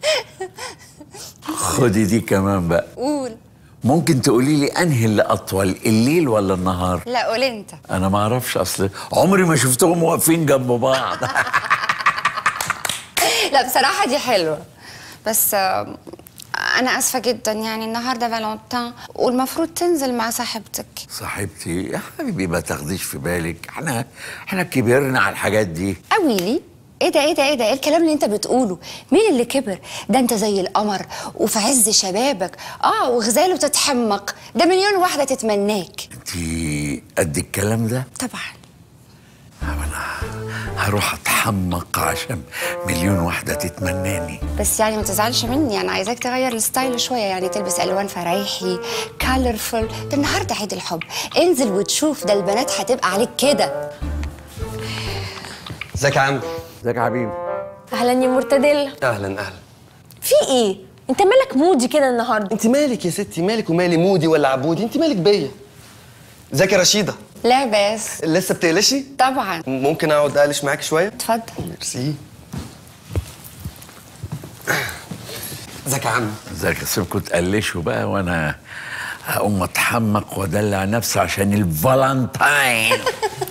خدي دي كمان بقى قول ممكن تقولي لي انهي اللي اطول الليل ولا النهار لا قول انت انا ما اعرفش اصل عمري ما شفتهم واقفين جنب بعض لا بصراحه دي حلوه بس آه، انا اسفه جدا يعني النهارده فالنتين والمفروض تنزل مع صاحبتك صاحبتي يا حبيبي ما تاخديش في بالك احنا احنا كبرنا على الحاجات دي قوي لي ايه ده ايه ده ايه ده ايه الكلام اللي انت بتقوله مين اللي كبر ده انت زي القمر وفي عز شبابك اه وغزاله بتتحمق ده مليون واحده تتمناك انت قد الكلام ده طبعا هروح اتحمق عشان مليون واحده تتمناني بس يعني ما تزعلش مني انا عايزاك تغير الستايل شويه يعني تلبس الوان فرايحي كالرفول ده النهارده عيد الحب انزل وتشوف ده البنات هتبقى عليك كده ازيك يا عم ازيك يا حبيبي اهلا يا مرتديلا اهلا اهلا في ايه انت مالك مودي كده النهارده انت مالك يا ستي مالك ومالي مودي ولا عبودي انت مالك بيا ازيك يا رشيده لا بس لسه بتقلشي طبعا ممكن اقعد اقلش معاك شويه اتفضل ميرسي ازيك يا عم ازيك اسيبكم تقلشوا بقى وانا هقوم اتحمق وادلع نفسي عشان الفالنتاين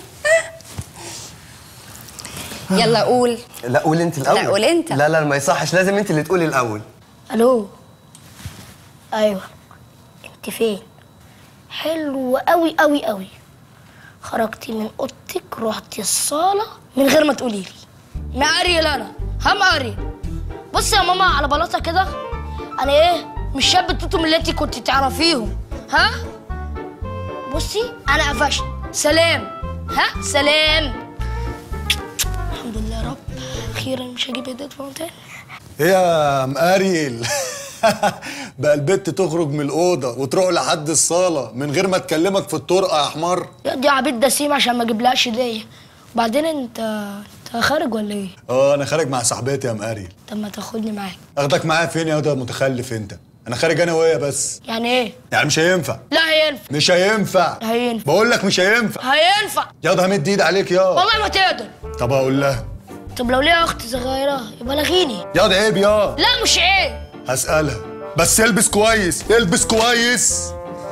يلا قول لا قول انت الاول لا، قول انت. لا لا ما يصحش لازم انت اللي تقولي الاول الو ايوه انت فين حلو قوي قوي قوي خرجتي من اوضتك رحتي الصاله من غير ما تقولي لي مقري انا هم قري بصي يا ماما على بلاطه كده انا ايه مش شاب التوتم اللي انت كنت تعرفيهم ها بصي انا قفشت سلام ها سلام الحمد لله يا رب اخيرا مش هجيب ايديت فوق تاني ايه يا مقاريل بقى البت تخرج من الأوضة وتروح لحد الصالة من غير ما تكلمك في الطرقة يا حمار يا دي عبيد دسيم عشان ما اجيبلهاش هديه وبعدين انت انت خارج ولا ايه؟ اه أنا خارج مع صاحبتي يا مقاريل طب ما تاخدني معاك أخدك معايا فين يا ده متخلف أنت أنا خارج أنا وهي بس يعني ايه؟ يعني مش هينفع لا هينفع مش هينفع هينفع بقول لك مش هينفع هينفع يا ده همد ايد عليك يا والله ما تقدر طب هقول لها طب لو ليها اخت صغيره يبقى لغيني يا ده عيب يا لا مش عيب هسألها بس البس كويس البس كويس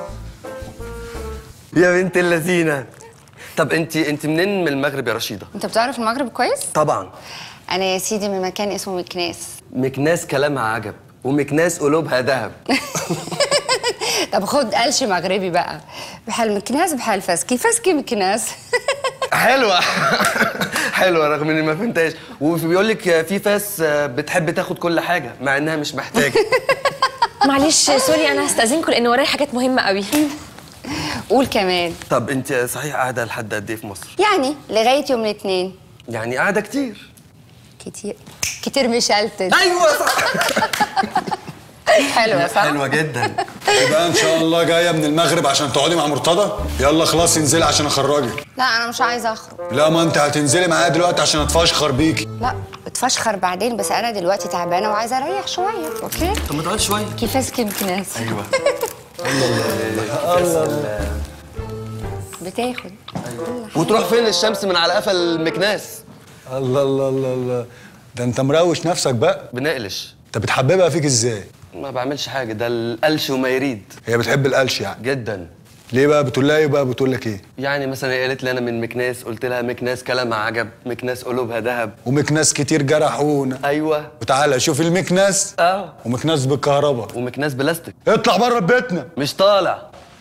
يا بنت اللذينه طب انت انت منين من المغرب يا رشيده انت بتعرف المغرب كويس طبعا انا يا سيدي من مكان اسمه مكناس مكناس كلامها عجب ومكناس قلوبها ذهب طب خد قلش مغربي بقى بحال مكناس بحال فاسكي فاسكي مكناس حلوه حلوه رغم اني ما فهمتهاش وبيقول لك في فاس بتحب تاخد كل حاجه مع انها مش محتاجه معلش سوري انا هستاذنكم لان ورايا حاجات مهمه قوي قول كمان طب انت صحيح قاعده لحد قد ايه في مصر يعني لغايه يوم الاثنين يعني قاعده كتير كتير كتير مشلتت ايوه صح حلوه صح حلوه جدا يبقى ان شاء الله جايه من المغرب عشان تقعدي مع مرتضى يلا خلاص انزلي عشان اخرجك لا انا مش عايزه اخرج لا ما انت هتنزلي معايا دلوقتي عشان اتفشخر بيكي لا اتفشخر بعدين بس انا دلوقتي تعبانه وعايزه اريح شويه اوكي طب ما تقعد شويه كيف مكناس ايوه الله بتاخد وتروح فين الشمس من على قفا المكناس الله الله الله الله ده انت مروش نفسك بقى بنقلش انت بتحببها فيك ازاي ما بعملش حاجه ده القلش وما يريد هي بتحب القلش يعني جدا ليه بقى بتقول لها ايه بقى بتقول لك ايه يعني مثلا هي قالت لي انا من مكناس قلت لها مكناس كلامها عجب مكناس قلوبها ذهب ومكناس كتير جرحونا ايوه وتعالى شوف المكناس اه ومكناس بالكهرباء ومكناس بلاستيك اطلع بره بيتنا مش طالع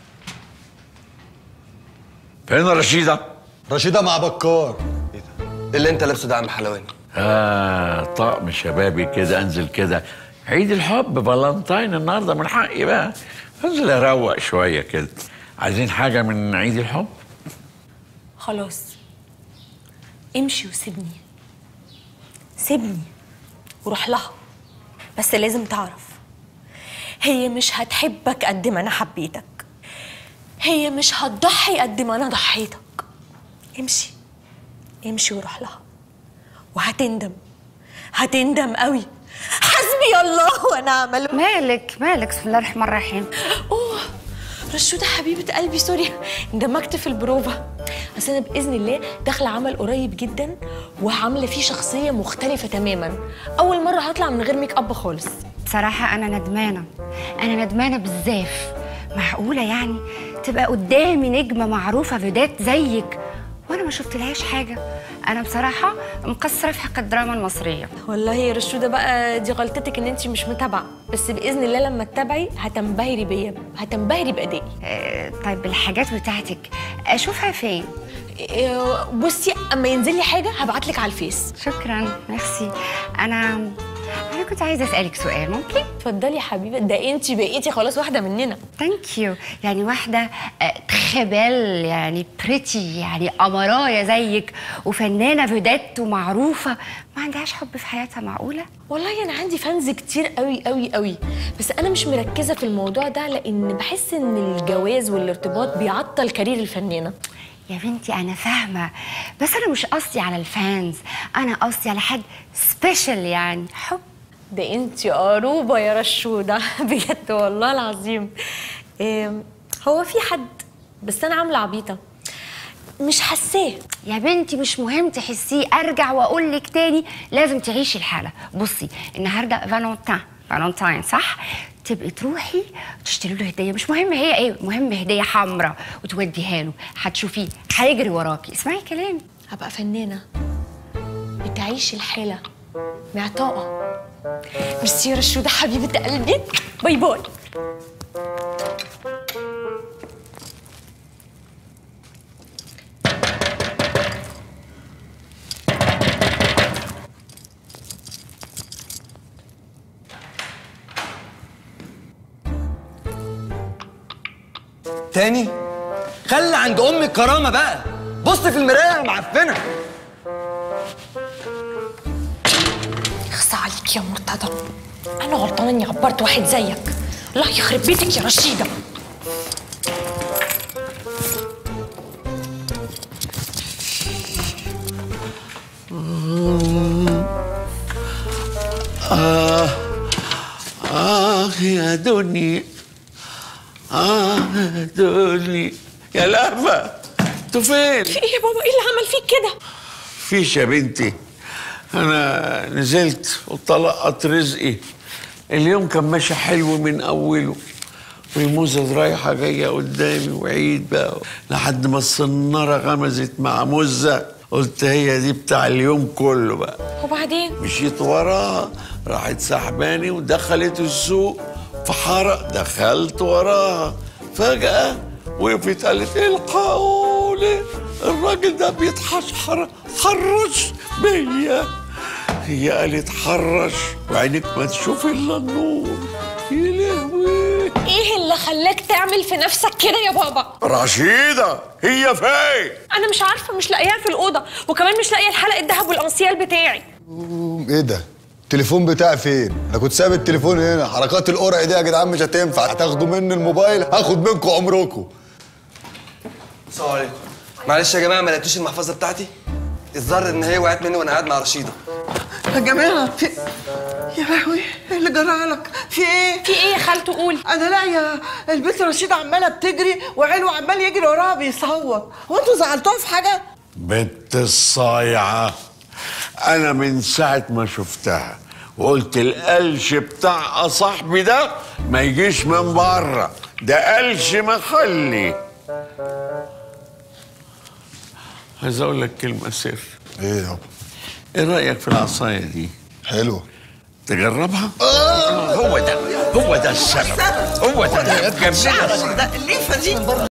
فين رشيدة؟ رشيدة مع بكار اللي انت لابسه ده يا عم حلواني آه طقم شبابي كده انزل كده عيد الحب فالنتاين النهارده من حقي بقى انزل اروق شويه كده عايزين حاجه من عيد الحب خلاص امشي وسيبني سيبني وروح لها بس لازم تعرف هي مش هتحبك قد ما انا حبيتك هي مش هتضحي قد ما انا ضحيتك امشي امشي وروح لها وهتندم هتندم قوي حسبي الله ونعم الوكيل مالك مالك بسم الله الرحمن الرحيم اوه رشودة حبيبة قلبي سوري اندمجت في البروفا بس انا باذن الله داخله عمل قريب جدا وعامله فيه شخصيه مختلفه تماما اول مره هطلع من غير ميك اب خالص بصراحة أنا ندمانة أنا ندمانة بالزاف معقولة يعني تبقى قدامي نجمة معروفة فيدات زيك وأنا ما شفت لهاش حاجة أنا بصراحة مقصرة في حق الدراما المصرية والله يا رشوده بقى دي غلطتك ان انت مش متابعه بس باذن الله لما تتابعي هتنبهري بيا هتنبهري بادائي آه، طيب الحاجات بتاعتك أشوفها فين؟ إيه، بصي اما ينزل لي حاجه هبعت لك على الفيس شكرا ميرسي أنا أنا كنت عايزة أسألك سؤال ممكن؟ اتفضلي يا حبيبه ده انت بقيتي خلاص واحده مننا ثانك يو يعني واحدة آه، تخبل يعني بريتي يعني أمراية زيك وفنانة فيدات ومعروفة ما عندهاش حب في حياتها معقولة؟ والله انا عندي فانز كتير قوي قوي قوي بس انا مش مركزه في الموضوع ده لان بحس ان الجواز والارتباط بيعطل كارير الفنانه يا بنتي أنا فاهمة بس أنا مش قصدي على الفانز أنا قصدي على حد سبيشال يعني حب ده انت قروبه يا رشوده بجد والله العظيم إيه هو في حد بس انا عامله عبيطه مش حاساه يا بنتي مش مهم تحسيه ارجع واقول لك تاني لازم تعيشي الحاله بصي النهارده فالنتين فالنتين صح تبقي تروحي تشتري له هديه مش مهم هي ايه مهم هديه حمراء وتوديها له هتشوفيه هيجري وراكي اسمعي كلامي هبقى فنانه بتعيش الحاله معطاءه ميرسي يا رشوده حبيبه قلبي باي باي تاني خلي عند امك كرامه بقى بص في المرايه يا معفنه اخصى عليك يا مرتضى انا غلطانه اني عبرت واحد زيك الله يخرب بيتك يا رشيده آه يا دنيا آه يا دنيا يا لهفة انتوا فين؟ في ايه يا بابا ايه اللي عمل فيك كده فيش يا بنتي أنا نزلت وطلقت رزقي اليوم كان ماشي حلو من أوله والموزة رايحة جاية قدامي وعيد بقى لحد ما الصنارة غمزت مع مزة قلت هي دي بتاع اليوم كله بقى وبعدين مشيت وراها راحت سحباني ودخلت السوق في حارة دخلت وراها فجأة وقفت قالت الحقوني الراجل ده بيتحشر حرش بيا هي قالت حرش وعينك ما تشوف الا النور يا لهوي ايه اللي خلاك تعمل في نفسك كده يا بابا رشيدة هي فين؟ انا مش عارفه مش لاقياها في الاوضه وكمان مش لاقيه الحلقه الذهب والانسيال بتاعي ايه ده التليفون بتاعي فين انا كنت سايب التليفون هنا حركات القرع دي يا جدعان مش هتنفع هتاخدوا مني الموبايل هاخد منكم عمركم السلام عليكم معلش يا جماعه ما لقيتوش المحفظه بتاعتي الظاهر ان هي وقعت مني وانا قاعد مع رشيده يا جماعة في يا لهوي ايه اللي جرالك؟ في ايه؟ في ايه يا خالته قولي انا لا يا البنت رشيدة عمالة بتجري وعينه عمال يجري وراها بيصوت هو انتوا زعلتوها في حاجة؟ بنت الصايعة أنا من ساعة ما شفتها وقلت القلش بتاع صاحبي ده ما يجيش من بره ده قلش محلي عايز أقول لك كلمة سر ايه يابا إيه رأيك في العصاية دي؟ حلوه تجربها؟ هو ده هو ده السبب هو ده اللي جاب لنا ده الليفة دي